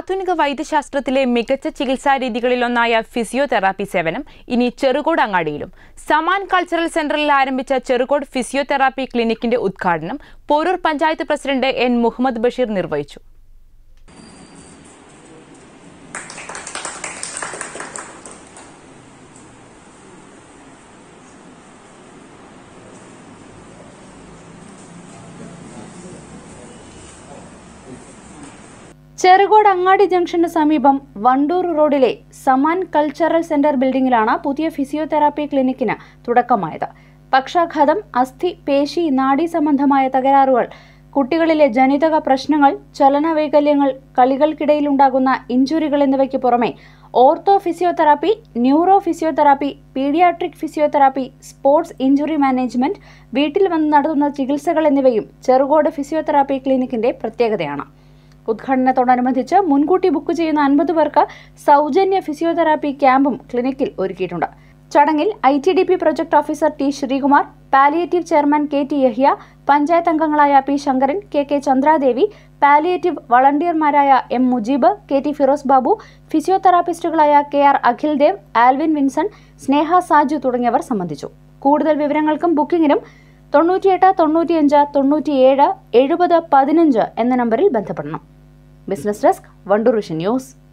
ആധുനിക വൈദ്യശാസ്ത്രത്തിലെ മികച്ച ചികിത്സാ രീതികളിലൊന്നായ ഫിസിയോതെറാപ്പി സേവനം ഇനി ചെറുകോട് അങ്ങാടിയിലും സമാൻ കൾച്ചറൽ സെന്ററിൽ ആരംഭിച്ച ചെറുകോട് ഫിസിയോതെറാപ്പി ക്ലിനിക്കിന്റെ ഉദ്ഘാടനം പോരൂർ പഞ്ചായത്ത് പ്രസിഡന്റ് എൻ മുഹമ്മദ് ബഷീർ നിർവഹിച്ചു ചെറുകോട് അങ്ങാടി ജംഗ്ഷന് സമീപം വണ്ടൂർ റോഡിലെ സമാൻ കൾച്ചറൽ സെന്റർ ബിൽഡിംഗിലാണ് പുതിയ ഫിസിയോതെറാപ്പി ക്ലിനിക്കിന് തുടക്കമായത് പക്ഷാഘാതം അസ്ഥി പേശി നാഡീ സംബന്ധമായ തകരാറുകൾ കുട്ടികളിലെ ജനിതക പ്രശ്നങ്ങൾ ചലനവൈകല്യങ്ങൾ കളികൾക്കിടയിലുണ്ടാകുന്ന ഇഞ്ചുറികൾ എന്നിവയ്ക്ക് പുറമെ ortho physiotherapy neuro physiotherapy paediatric physiotherapy sports injury management വീട്ടിൽ വന്ന് നടത്തുന്ന ചികിത്സകൾ എന്നിവയും ചെറുകോട് ഫിസിയോതെറാപ്പി ക്ലിനിക്കിന്റെ പ്രത്യേകതയാണ് ഉദ്ഘാടനത്തോടനുബന്ധിച്ച് മുൻകൂട്ടി ബുക്ക് ചെയ്യുന്ന അൻപത് പേർക്ക് സൗജന്യ ഫിസിയോതെറാപ്പി ക്യാമ്പും ക്ലിനിക്കിൽ ഒരുക്കിയിട്ടുണ്ട് ചടങ്ങിൽ I T D P project officer T Sreekumar palliative chairman K T Yahiya panchayat അംഗങ്ങളായ P Sankaran K K Chandradevi palliative വളണ്ടിയർമാരായ M Mujeeb K T Firoz Babu ഫിസിയോതെറാപ്പിസ്റ്റുകളായ കെ ആർ അഖിൽദേവ് ആൽവിൻ വിൻസൺ സ്നേഹ സാജു തുടങ്ങിയവർ സംബന്ധിച്ചു കൂടുതൽ വിവരങ്ങൾക്കും ബുക്കിംഗിനും തൊണ്ണൂറ്റിയെട്ട് തൊണ്ണൂറ്റിയഞ്ച് തൊണ്ണൂറ്റിയേഴ് എഴുപത് പതിനഞ്ച് എന്ന നമ്പറിൽ ബന്ധപ്പെടണം business desk Wandoor Vision news